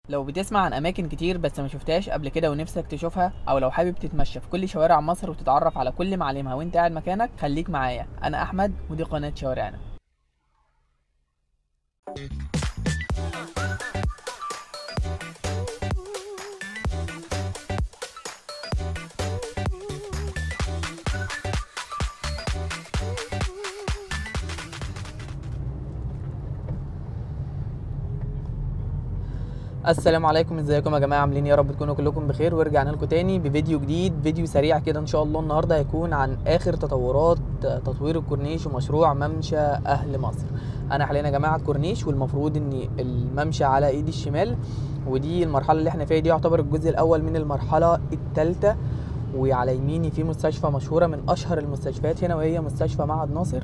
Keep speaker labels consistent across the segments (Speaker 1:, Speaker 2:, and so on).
Speaker 1: لو بتسمع عن اماكن كتير بس ما شفتهاش قبل كده ونفسك تشوفها او لو حابب تتمشى في كل شوارع مصر وتتعرف على كل معالمها وانت قاعد مكانك خليك معايا انا احمد ودي قناه شوارعنا السلام عليكم ازيكم يا جماعه عاملين إيه؟ يا رب تكونوا كلكم بخير ورجعنا لكم تاني بفيديو جديد فيديو سريع كده ان شاء الله النهارده هيكون عن اخر تطورات تطوير الكورنيش ومشروع ممشى اهل مصر انا حاليا يا جماعه الكورنيش والمفروض ان الممشى على ايدي الشمال ودي المرحله اللي احنا فيها دي يعتبر الجزء الاول من المرحله الثالثه وعلى يميني في مستشفى مشهوره من اشهر المستشفيات هنا وهي مستشفى معهد ناصر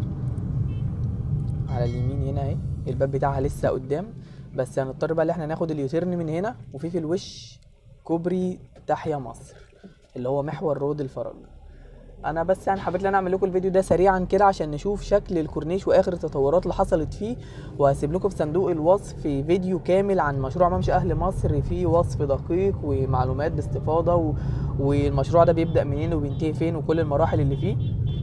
Speaker 1: على اليمين هنا اهي الباب بتاعها لسه قدام بس هنضطر بقى ان احنا ناخد اليوتيرن من هنا وفي في الوش كوبري تحيا مصر اللي هو محور رود الفرج انا بس يعني حبيت ان انا اعمل لكم الفيديو ده سريعا كده عشان نشوف شكل الكورنيش واخر التطورات اللي حصلت فيه وهسيب لكم في صندوق الوصف فيديو كامل عن مشروع ممشى اهل مصر فيه وصف دقيق ومعلومات باستفاضه و... والمشروع ده بيبدا منين وبينتهي فين وكل المراحل اللي فيه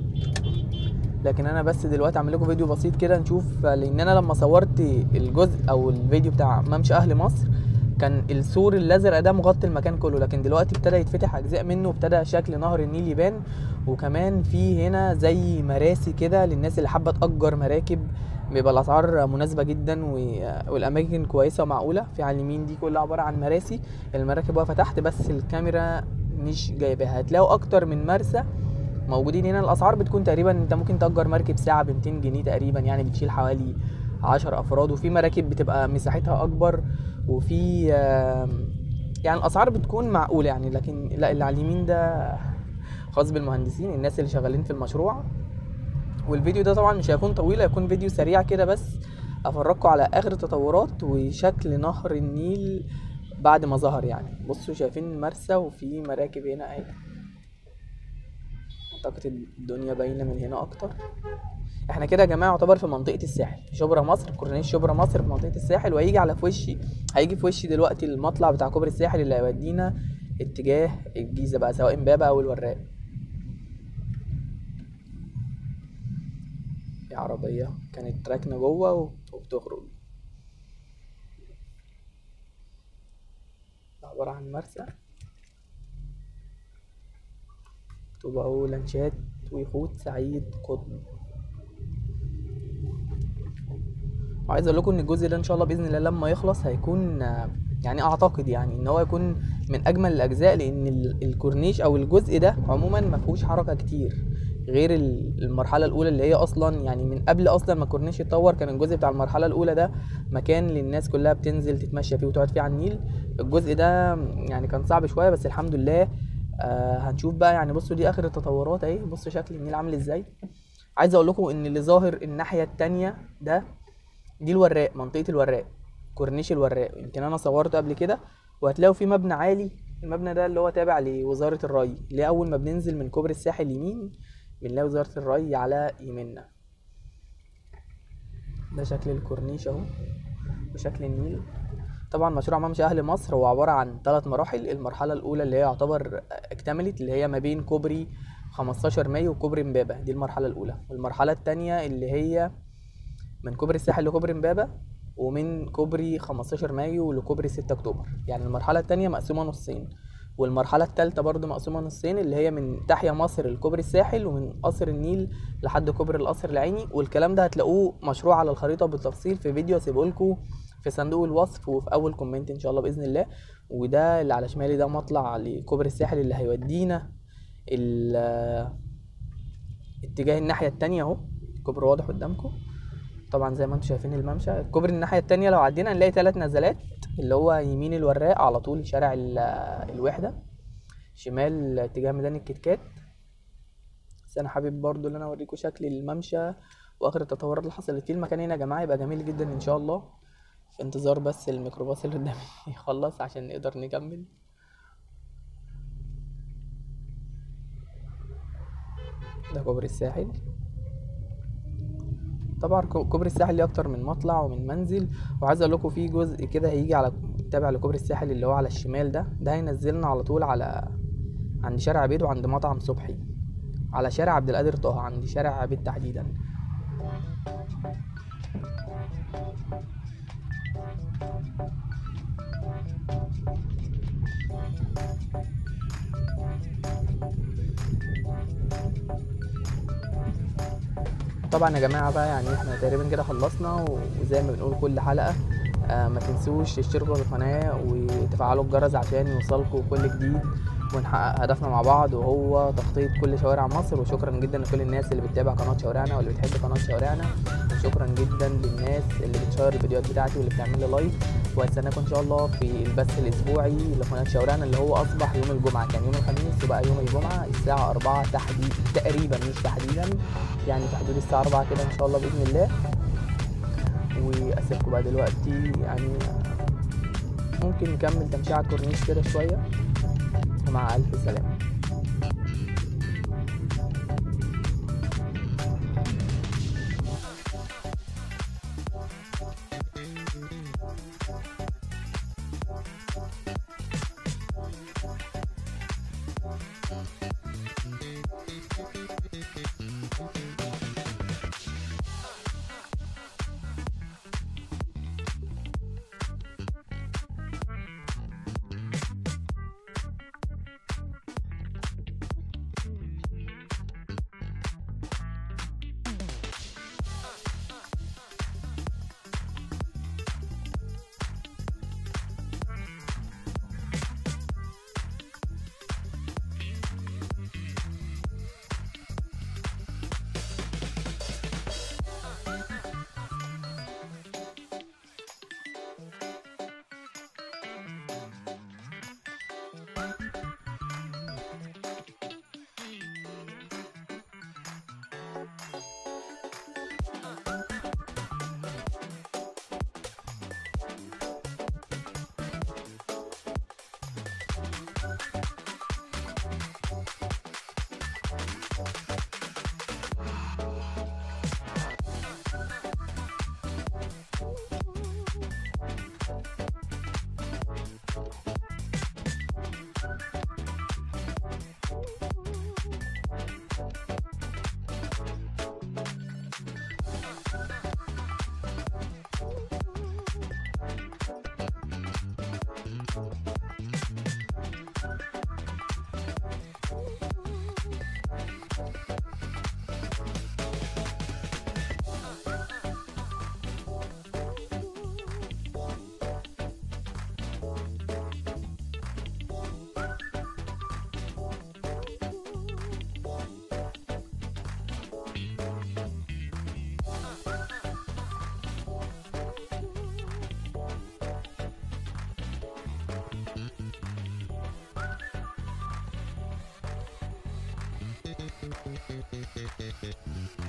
Speaker 1: لكن انا بس دلوقتي اعمل لكم فيديو بسيط كده نشوف لان انا لما صورت الجزء او الفيديو بتاع ممشى اهل مصر كان السور الازرق ده مغطي المكان كله لكن دلوقتي ابتدى يتفتح اجزاء منه وابتدى شكل نهر النيل يبان وكمان في هنا زي مراسي كده للناس اللي حابه تاجر مراكب بيبقى الاسعار مناسبه جدا والاماكن كويسه ومعقوله في على اليمين دي كلها عباره عن مراسي المراكب واقفه تحت بس الكاميرا مش جايباها هتلاقوا اكتر من مرسى موجودين هنا الاسعار بتكون تقريبا انت ممكن تأجر مركب ساعه ب 200 جنيه تقريبا يعني بتشيل حوالي 10 افراد وفي مراكب بتبقى مساحتها اكبر وفي يعني الاسعار بتكون معقوله يعني لكن لا اللي على اليمين ده خاص بالمهندسين الناس اللي شغالين في المشروع والفيديو ده طبعا مش هيكون طويل هيكون فيديو سريع كده بس افرجكم على اخر التطورات وشكل نهر النيل بعد ما ظهر يعني بصوا شايفين المرسى وفي مراكب هنا اهي اعتقد الدنيا باينه من هنا اكتر احنا كده يا جماعه يعتبر في منطقه الساحل في شبرا مصر كورنيش شبرا مصر في منطقه الساحل وهيجي على في وشي هيجي في وشي دلوقتي المطلع بتاع كوبري الساحل اللي هيودينا اتجاه الجيزه بقى سواء امبابه او الوراق في عربيه كانت راكنه جوه وبتخرج عباره عن مرسى مكتوب اهو لانشات ويخوت سعيد قطب وعايز اقول لكم ان الجزء ده ان شاء الله باذن الله لما يخلص هيكون يعني اعتقد يعني ان هو يكون من اجمل الاجزاء لان الكورنيش او الجزء ده عموما ما فيهوش حركه كتير غير المرحله الاولى اللي هي اصلا يعني من قبل اصلا ما الكورنيش يتطور كان الجزء بتاع المرحله الاولى ده مكان للناس كلها بتنزل تتمشى فيه وتقعد فيه على النيل الجزء ده يعني كان صعب شويه بس الحمد لله آه هنشوف بقى يعني بصوا دي اخر التطورات اهي بصوا شكل النيل عامل ازاي عايز اقول لكم ان اللي ظاهر الناحيه التانية ده دي الوراق منطقه الوراق كورنيش الوراق يمكن انا صورته قبل كده وهتلاقوا في مبنى عالي المبنى ده اللي هو تابع لوزاره الري اللي اول ما بننزل من كوبري الساحل يمين بنلاقي وزاره الري على يميننا ده شكل الكورنيش اهو وشكل النيل طبعا مشروع ممشى اهل مصر هو عباره عن ثلاث مراحل المرحله الاولى اللي هي يعتبر اكتملت اللي هي ما بين كوبري 15 مايو وكوبري امبابه دي المرحله الاولى والمرحله الثانيه اللي هي من كوبري الساحل لكوبري امبابه ومن كوبري 15 مايو لكوبري 6 اكتوبر يعني المرحله الثانيه مقسومه نصين والمرحله الثالثه برضو مقسومه نصين اللي هي من تحيا مصر لكوبري الساحل ومن قصر النيل لحد كوبري القصر العيني والكلام ده هتلاقوه مشروع على الخريطه بالتفصيل في فيديو هسيبه لكم في صندوق الوصف وفي اول كومنت ان شاء الله باذن الله وده اللي على شمالي ده مطلع لكوبري الساحل اللي هيودينا اتجاه الناحيه التانية اهو الكوبري واضح قدامكم طبعا زي ما انتم شايفين الممشى الكوبري الناحيه التانية لو عدينا نلاقي ثلاث نزلات اللي هو يمين الوراق على طول شارع الوحده شمال اتجاه ميدان الكتكات بس انا حابب برضو ان انا اوريكم شكل الممشى واخر التطورات اللي حصلت فيه المكان هنا يا جماعه يبقى جميل جدا ان شاء الله في انتظار بس الميكروباص اللي قدامي يخلص عشان نقدر نكمل ده كوبري الساحل طبعا كوبري الساحل ليه اكتر من مطلع ومن منزل وعايز اقول لكم في جزء كده هيجي على التابع لكوبري الساحل اللي هو على الشمال ده ده هينزلنا على طول على عند شارع عبيد وعند مطعم صبحي على شارع عبد القادر طه عند شارع عبيد تحديدا طبعا يا جماعه بقى يعني احنا تقريبا كده خلصنا وزي ما بنقول كل حلقه آه ما تنسوش تشتركوا في القناه وتفعلوا الجرس عشان يوصلكوا كل جديد ونحقق هدفنا مع بعض وهو تخطيط كل شوارع مصر وشكرا جدا لكل الناس اللي بتتابع قناه شوارعنا واللي بتحب قناه شوارعنا وشكرا جدا للناس اللي بتشير الفيديوهات بتاعتي واللي بتعمل لي لايك وهستناكم ان شاء الله في البث الاسبوعي لقناه شوارعنا اللي هو اصبح يوم الجمعه كان يوم الخميس وبقى يوم الجمعه الساعه 4 تحديد تقريبا مش تحديدا يعني في حدود الساعه 4 كده ان شاء الله باذن الله واسيبكم بقى دلوقتي يعني ممكن نكمل تمشي على الكورنيش كده شويه ومع الف سلامه
Speaker 2: Thank you.